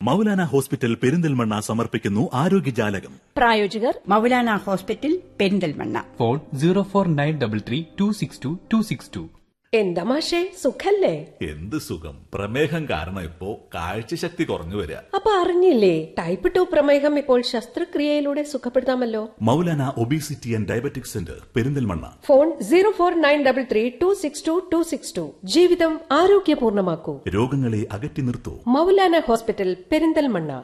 Maulana hospital Perinthalmanna സമർപ്പിക്കുന്നു ആരോഗ്യജാലകം പ്രായോജകർ Maulana hospital Perinthalmanna phone zero four nine double three two six two two six two എന്താ മാഷേ സുഖല്ലേ എന്ത് സുഖം പ്രമേഹം കാരണം ഇപ്പോ കാഴ്ചശക്തി കുറഞ്ഞു വരിക അപ്പൊ അറിഞ്ഞില്ലേ ടൈപ്പ് ടു പ്രമേഹം ഇപ്പോൾ ശസ്ത്രക്രിയയിലൂടെ സുഖപ്പെടുത്താമല്ലോ Maulana obesity and diabetic centre Perinthalmanna phone zero four nine double three two six two two six two ജീവിതം ആരോഗ്യപൂർണമാക്കൂ രോഗങ്ങളെ അകറ്റി നിർത്തൂ മൗലാന ഹോസ്പിറ്റൽ പെരിന്തൽമണ്ണ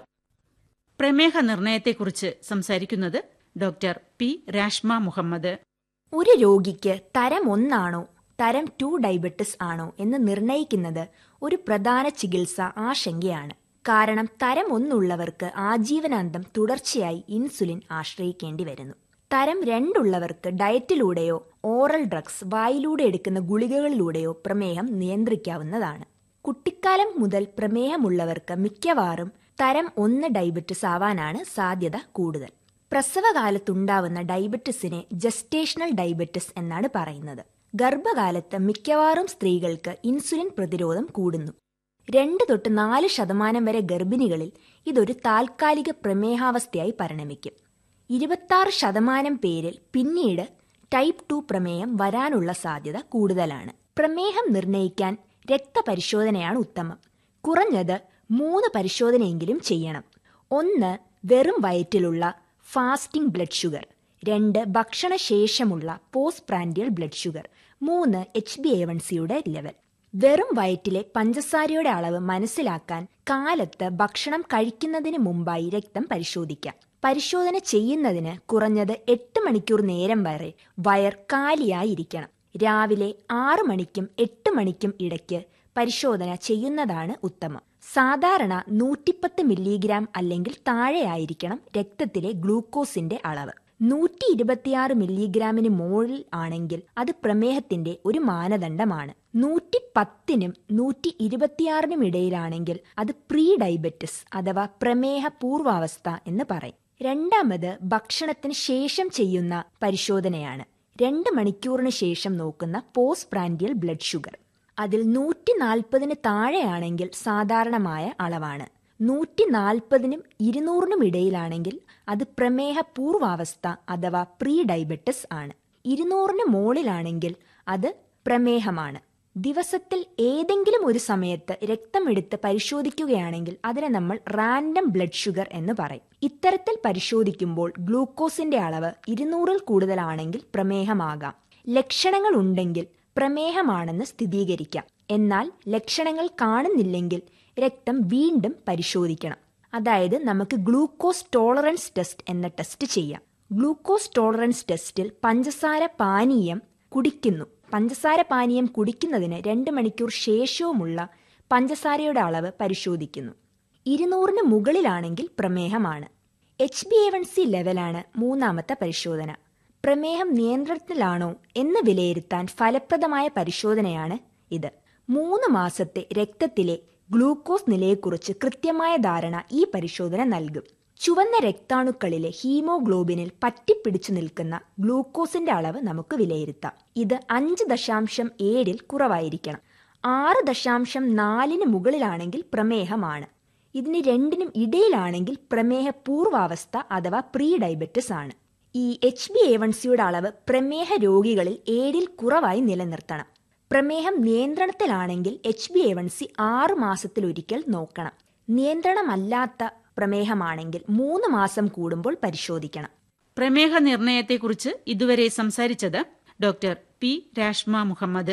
പ്രമേഹ നിർണയത്തെക്കുറിച്ച് സംസാരിക്കുന്നത് ഡോക്ടർ പി രാഷ്മ മുഹമ്മദ് ഒരു രോഗിക്ക് തരം ഒന്നാണോ തരം ടു ഡയബറ്റിസ് ആണോ എന്ന് നിർണയിക്കുന്നത് ഒരു പ്രധാന ചികിത്സ ആശങ്കയാണ് കാരണം തരം ഒന്നുള്ളവർക്ക് ആജീവനാന്തം തുടർച്ചയായി ഇൻസുലിൻ ആശ്രയിക്കേണ്ടി വരുന്നു തരം രണ്ടുള്ളവർക്ക് ഡയറ്റിലൂടെയോ ഓറൽ ഡ്രഗ്സ് വായിലൂടെ എടുക്കുന്ന ഗുളികകളിലൂടെയോ പ്രമേഹം നിയന്ത്രിക്കാവുന്നതാണ് കുട്ടിക്കാലം മുതൽ പ്രമേഹമുള്ളവർക്ക് മിക്കവാറും തരം ഒന്ന് ഡയബറ്റിസ് ആവാനാണ് സാധ്യത കൂടുതൽ പ്രസവകാലത്തുണ്ടാവുന്ന ഡയബറ്റിസിനെ ജസ്റ്റേഷണൽ ഡയബറ്റിസ് എന്നാണ് പറയുന്നത് ഗർഭകാലത്ത് മിക്കവാറും സ്ത്രീകൾക്ക് ഇൻസുലിൻ പ്രതിരോധം കൂടുന്നു രണ്ട് തൊട്ട് നാല് ശതമാനം വരെ ഗർഭിണികളിൽ ഇതൊരു താൽക്കാലിക പ്രമേഹാവസ്ഥയായി പരിണമിക്കും ഇരുപത്താറ് ശതമാനം പേരിൽ പിന്നീട് ടൈപ്പ് ടു പ്രമേയം വരാനുള്ള സാധ്യത കൂടുതലാണ് പ്രമേഹം നിർണ്ണയിക്കാൻ രക്തപരിശോധനയാണ് ഉത്തമം കുറഞ്ഞത് മൂന്ന് പരിശോധനയെങ്കിലും ചെയ്യണം ഒന്ന് വെറും വയറ്റിലുള്ള ഫാസ്റ്റിംഗ് ബ്ലഡ് ഷുഗർ രണ്ട് ഭക്ഷണശേഷമുള്ള പോസ്റ്റ് പ്രാൻഡിയൽ ബ്ലഡ് ഷുഗർ മൂന്ന് എച്ച് ബി എ വൺ സിയുടെ ലെവൽ വെറും വയറ്റിലെ പഞ്ചസാരയുടെ അളവ് മനസ്സിലാക്കാൻ കാലത്ത് ഭക്ഷണം കഴിക്കുന്നതിന് മുമ്പായി രക്തം പരിശോധിക്കാം പരിശോധന ചെയ്യുന്നതിന് കുറഞ്ഞത് എട്ട് മണിക്കൂർ നേരം വരെ വയർ കാലിയായിരിക്കണം രാവിലെ ആറു മണിക്കും എട്ട് മണിക്കും ഇടയ്ക്ക് പരിശോധന ചെയ്യുന്നതാണ് ഉത്തമം സാധാരണ നൂറ്റിപ്പത്ത് മില്ലിഗ്രാം അല്ലെങ്കിൽ താഴെയായിരിക്കണം രക്തത്തിലെ ഗ്ലൂക്കോസിന്റെ അളവ് നൂറ്റി ഇരുപത്തിയാറ് മില്ലിഗ്രാമിന് മുകളിൽ ആണെങ്കിൽ അത് പ്രമേഹത്തിന്റെ ഒരു മാനദണ്ഡമാണ് നൂറ്റി പത്തിനും നൂറ്റി ഇരുപത്തിയാറിനും ഇടയിലാണെങ്കിൽ അത് പ്രീ ഡയബറ്റിസ് അഥവാ പ്രമേഹ പൂർവാവസ്ഥ എന്ന് പറയും രണ്ടാമത് ഭക്ഷണത്തിന് ശേഷം ചെയ്യുന്ന പരിശോധനയാണ് രണ്ട് മണിക്കൂറിന് ശേഷം നോക്കുന്ന പോസ്റ്റ് പ്രാൻഡിയൽ ബ്ലഡ് ഷുഗർ അതിൽ നൂറ്റി നാൽപ്പതിന് താഴെയാണെങ്കിൽ സാധാരണമായ അളവാണ് നൂറ്റി നാൽപ്പതിനും ഇരുന്നൂറിനും ഇടയിലാണെങ്കിൽ അത് പ്രമേഹ പൂർവാവസ്ഥ അഥവാ പ്രീ ഡയബറ്റിസ് ആണ് ഇരുന്നൂറിന് മുകളിലാണെങ്കിൽ അത് പ്രമേഹമാണ് ദിവസത്തിൽ ഏതെങ്കിലും ഒരു സമയത്ത് രക്തമെടുത്ത് പരിശോധിക്കുകയാണെങ്കിൽ അതിനെ നമ്മൾ റാൻഡം ബ്ലഡ് ഷുഗർ എന്ന് പറയും ഇത്തരത്തിൽ പരിശോധിക്കുമ്പോൾ ഗ്ലൂക്കോസിന്റെ അളവ് ഇരുന്നൂറിൽ കൂടുതലാണെങ്കിൽ പ്രമേഹമാകാം ലക്ഷണങ്ങൾ ഉണ്ടെങ്കിൽ പ്രമേഹമാണെന്ന് സ്ഥിരീകരിക്കാം എന്നാൽ ലക്ഷണങ്ങൾ കാണുന്നില്ലെങ്കിൽ രക്തം വീണ്ടും പരിശോധിക്കണം അതായത് നമുക്ക് ഗ്ലൂക്കോസ് ടോളറൻസ് ടെസ്റ്റ് എന്ന ടെസ്റ്റ് ചെയ്യാം ഗ്ലൂക്കോസ് ടോളറൻസ് ടെസ്റ്റിൽ പഞ്ചസാര പാനീയം കുടിക്കുന്നു പഞ്ചസാര പാനീയം കുടിക്കുന്നതിന് രണ്ട് മണിക്കൂർ ശേഷവുമുള്ള പഞ്ചസാരയുടെ അളവ് പരിശോധിക്കുന്നു ഇരുന്നൂറിന് മുകളിലാണെങ്കിൽ പ്രമേഹമാണ് H B A one C ലെവലാണ് മൂന്നാമത്തെ പരിശോധന പ്രമേഹം നിയന്ത്രണത്തിലാണോ എന്ന് വിലയിരുത്താൻ ഫലപ്രദമായ പരിശോധനയാണ് ഇത് മൂന്ന് മാസത്തെ രക്തത്തിലെ ഗ്ലൂക്കോസ് നിലയെക്കുറിച്ച് കൃത്യമായ ധാരണ ഈ പരിശോധന നൽകും ചുവന്ന രക്താണുക്കളിലെ ഹീമോഗ്ലോബിനിൽ പറ്റിപ്പിടിച്ചു നിൽക്കുന്ന ഗ്ലൂക്കോസിന്റെ അളവ് നമുക്ക് വിലയിരുത്താം ഇത് അഞ്ച് ദശാംശം ഏഴിൽ കുറവായിരിക്കണം ആറ് ദശാംശം നാലിന് മുകളിലാണെങ്കിൽ പ്രമേഹമാണ് ഇതിന് രണ്ടിനും ഇടയിലാണെങ്കിൽ പ്രമേഹ പൂർവാവസ്ഥ അഥവാ പ്രീ ഡയബറ്റിസ് ആണ് ഈ എച്ച് ബി എ വൺ സിയുടെ അളവ് പ്രമേഹ രോഗികളിൽ ഏഴിൽ കുറവായി നിലനിർത്തണം പ്രമേഹം നിയന്ത്രണത്തിലാണെങ്കിൽ H B A one C ആറ് മാസത്തിലൊരിക്കൽ നോക്കണം നിയന്ത്രണമല്ലാത്ത പ്രമേഹമാണെങ്കിൽ മൂന്ന് മാസം കൂടുമ്പോൾ പരിശോധിക്കണം പ്രമേഹ നിർണയത്തെക്കുറിച്ച് ഇതുവരെ സംസാരിച്ചത് doctor P Rashma Muhammad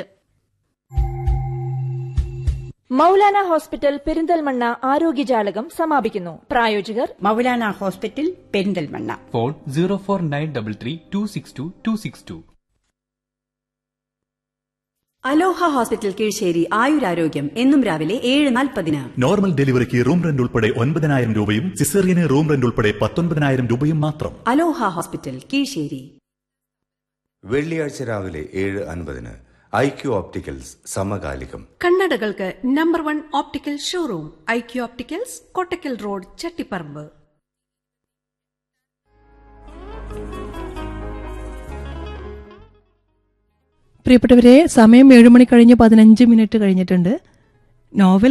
Maulana hospital Perinthalmanna ആരോഗ്യജാലകം സമാപിക്കുന്നു പ്രായോജകർ Maulana hospital Perinthalmanna phone zero four nine double three two six two two six two Aloha hospital Kizhisseri ആയുരാരോഗ്യം എന്നും രാവിലെ ഏഴ് നാൽപ്പതിന് നോർമൽ ഡെലിവറിക്ക് റൂം റെന്റ് ഉൾപ്പെടെ ഒൻപതിനായിരം രൂപയും സിസേറിയന് റൂം റെന്റ് ഉൾപ്പെടെ പത്തൊൻപതിനായിരം രൂപയും മാത്രം അലോഹ ഹോസ്പിറ്റൽ കീഴ്ശ്ശേരി വെള്ളിയാഴ്ച രാവിലെ ഏഴ് അൻപതിന് ഐ ക്യു ഓപ്റ്റിക്കൽസ് സമകാലികം കണ്ണടകൾക്ക് number one optical showroom I Q opticals Kottakkal road Chattiparamba പ്രിയപ്പെട്ടവരെ സമയം ഏഴ് മണി കഴിഞ്ഞ് പതിനഞ്ച് മിനിറ്റ് കഴിഞ്ഞിട്ടുണ്ട് നോവൽ